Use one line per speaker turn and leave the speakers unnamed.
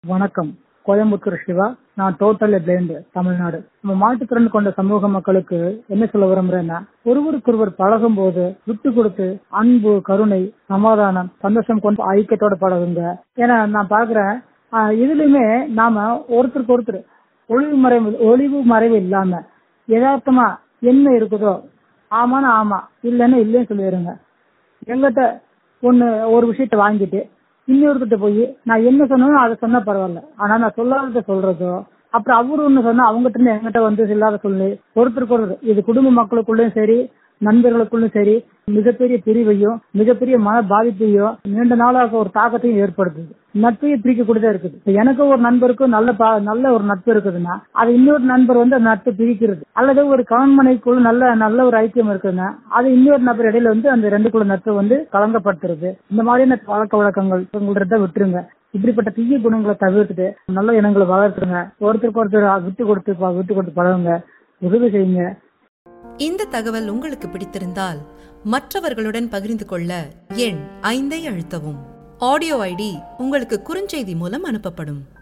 வணக்கம் கோயம்புத்தூர் சிவா நான் totally blind Tamil Nadu நம்ம மாற்றுத்திறன் கொண்ட சமூக மக்களுக்கு என்ன சொல்ல விரும்புறேன்னா ஒருவருக்கொருவர் பழகும் போது விட்டு கொடுத்து அன்பு கருணை சமாதானம் சந்தோஷம் கொண்டு ஐக்கியத்தோட பழகுங்க ஏன்னா நான் பாக்குறேன் ஆஹ் இதுலயுமே நாம ஒருத்தருக்கு ஒருத்தர் ஒளிவு மறைவு ஒளிவு மறைவு இல்லாம யதார்த்தமா என்ன இருக்குதோ ஆமான்னு ஆமா இல்லைன்னு இல்லைன்னு சொல்லிடுங்க எங்கிட்ட ஒண்ணு ஒரு விஷயத்த வாங்கிட்டு இன்னொருக்கிட்ட போய் நான் என்ன சொன்னாலும் அதை சொன்னா பரவாயில்ல ஆனா நான் சொல்லாதத சொல்றதோ அப்புறம் அவரு ஒண்ணு சொன்னா அவங்ககிட்ட இருந்து என்கிட்ட வந்து இல்லாத சொல்லி ஒருத்தருக்கு ஒருத்தர் இது குடும்ப மக்களுக்குள்ளயும் சரி நண்பர்களுக்குள்ளும் சரி மிகப்பெரிய பிரிவையும் மிகப்பெரிய மன பாதிப்பையும் நீண்ட நாளாக ஒரு தாக்கத்தையும் ஏற்படுத்துது நட்பையும் பிரிக்கக்கூடியதா இருக்குது இப்ப எனக்கு ஒரு நண்பருக்கும் நல்ல பா- நல்ல ஒரு நட்பு இருக்குதுன்னா அது இன்னொரு நண்பர் வந்து அந்த நட்பை பிரிக்கிறது அல்லது ஒரு கணவன்மனைக்குள்ள நல்ல நல்ல ஒரு ஐக்கியம் இருக்குதுன்னா அது இன்னொரு நபர் இடையில வந்து அந்த ரெண்டுக்குள்ள நட்பை வந்து கலங்கப்படுத்துறது இந்த மாதிரியான பழக்க வழக்கங்கள் உங்கள்கிட்ட விட்டுருங்க இப்படிப்பட்ட தீய குணங்களை தவிர்த்துட்டு நல்ல இனங்களை வளர்த்துருங்க ஒருத்தருக்கு ஒருத்தர் விட்டு கொடுத்து ப- விட்டு கொடுத்து பழகுங்க உதவி செய்யுங்க
இந்த தகவல் உங்களுக்கு பிடித்திருந்தால் மற்றவர்களுடன் பகிர்ந்து கொள்ள எண் ஐந்தை அழுத்தவும் ஆடியோ ஐடி உங்களுக்கு குறுஞ்செய்தி மூலம் அனுப்பப்படும்